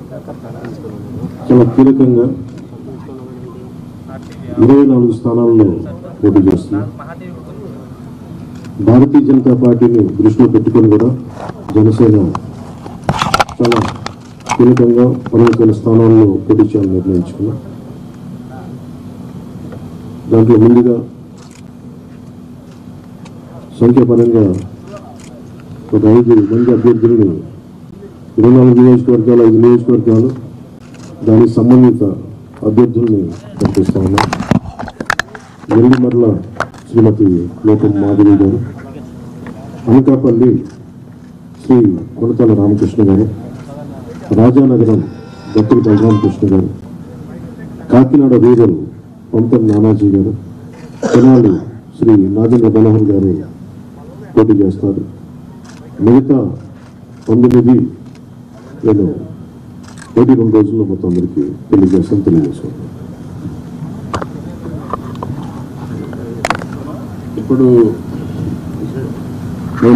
చాలా కీలకంగా ఇరవై నాలుగు స్థానాల్లో పోటీ చేస్తున్నాం భారతీయ జనతా పార్టీని దృష్టిలో పెట్టుకొని కూడా జనసేన చాలా కీలకంగా పలువురు స్థానాల్లో పోటీ చేయాలని నిర్ణయించుకున్నాం దాంట్లో ముందుగా సంఖ్యాపరంగా ఒక ఐదు మంది అభ్యర్థులను ఇరవై నాలుగు నియోజకవర్గాలు ఐదు నియోజకవర్గాలు దానికి సంబంధిత అభ్యర్థుల్ని ప్రకటిస్తా ఉన్నాం నెల్లిమర్ల శ్రీమతి లోకం మాధవి గారు అనకాపల్లి శ్రీ కొనతాల రామకృష్ణ గారు రాజానగరం దత్తుల బలరామకృష్ణ గారు కాకినాడ రూరల్ పంతం నానాజీ గారు తెనాలి శ్రీ నాగేంద్ర మనోహర్ గారు పోటీ చేస్తారు మిగతా తొమ్మిది నేను ఒకటి రెండు రోజుల్లో మొత్తం అందరికీ తెలియజేస్తాను తెలియజేసుకుంటాను ఇప్పుడు